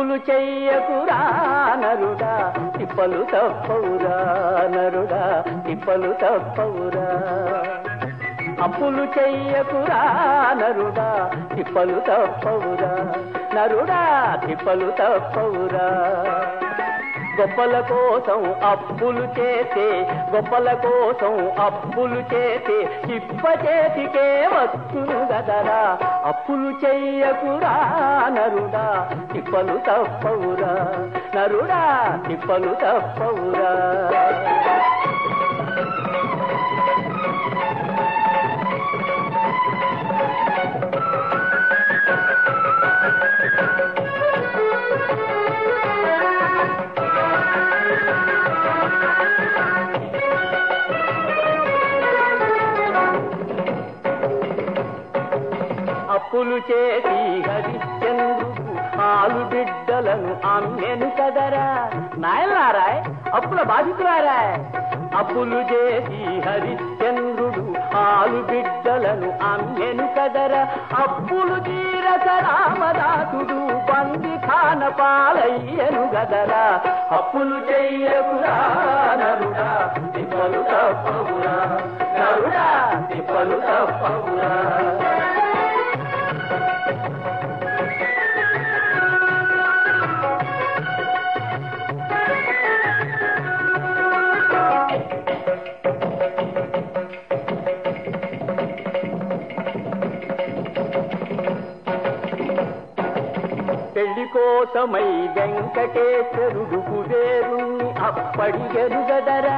అప్పులు చెయ్యకురా నరుడా తిప్పలు తప్పవురా నరుడా తిప్పలు తప్పవురా అప్పులు చెయ్యకురా నరుడా తిప్పలు తప్పవురా నరుడా తిప్పలు తప్పవురా గొప్పల కోసం అప్పులు చేసే గొప్పల కోసం అప్పులు చేసే చిప్ప చేతికే వస్తును గదరా అప్పులు చెయ్యకురా నరుడా తిప్పలు తప్పవురా నరుడా తిప్పలు తప్పవురా అప్పులు చేసి హరిశ్చంద్రుడు ఆలు బిడ్డలను అమ్మెను కదరా నాయనారాయ్ అప్పుల బాధితులారాయ్ అప్పులు చేసి హరిశ్చంద్రుడు ఆలు బిడ్డలను అమ్మెను కదరా అప్పులు తీరక రామదాసుడు బంది ఖాన పాలయ్యను గదరా అప్పులు చెయ్యకురా నరుడా తిప్పలు తప్పవురా నరుడా తిప్పలు తప్పవురా పెళ్లి కోసమై వెంకటేశ్వరుడు కుబేరుణ్ణి అప్పడిగను గదరా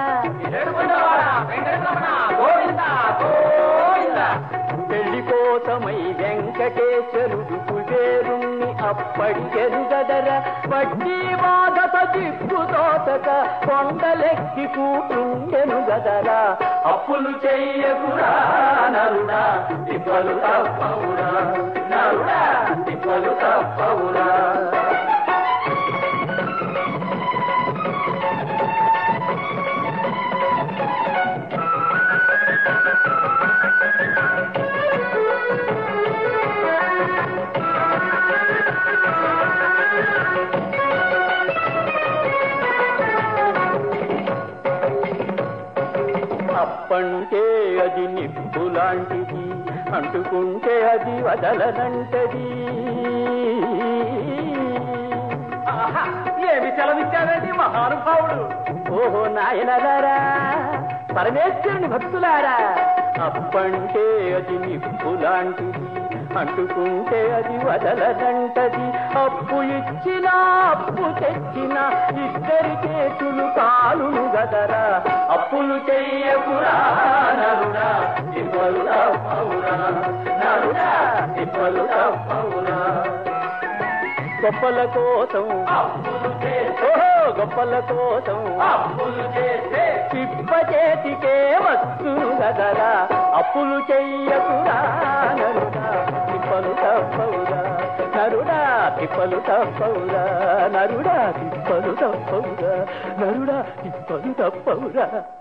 పెళ్లి కోసమై వెంకటేశ్వరుడు కుబేరుణ్ణి అప్పడిగను గదరా వడ్డీ బాధత దిక్కుతోతక కొండలెక్కి కూటుండెను గదరా అప్పులు చెయ్యకురా నరుడా తిప్పలు తప్పవురా నరుడా తిప్పలు తప్పవురా అప్పంటే అది నిప్పు లాంటిది అంటుకుంటే అది వదలనంటది ఏమి సెలవిచ్చాడండి మహానుభావుడు ఓహో నాయనలారా పరమేశ్వరుని భక్తులారా అప్పంటే అది నిప్పు లాంటిది అంటుకుంటే అది వదలనంటది అప్పు ఇచ్చినా అప్పు తెచ్చినా ఇద్దరి చేతులు కాలును గదరా అప్పులు చెయ్యకురా నరుడా తిప్పలు తప్పవురా నరుడా తిప్పలు తప్పవురా గొప్పల కోసం అప్పులు చేస్తే ఓహో గొప్పల కోసం అప్పులు చేస్తే తిప్ప చేతికే వస్తును గదరా అప్పులు చెయ్యకురా నరుడా తిప్పలు తప్పవురా నరుడా తిప్పలు తప్పవురా నరుడా తిప్పలు తప్పవురా నరుడా తిప్పలు తప్పవురా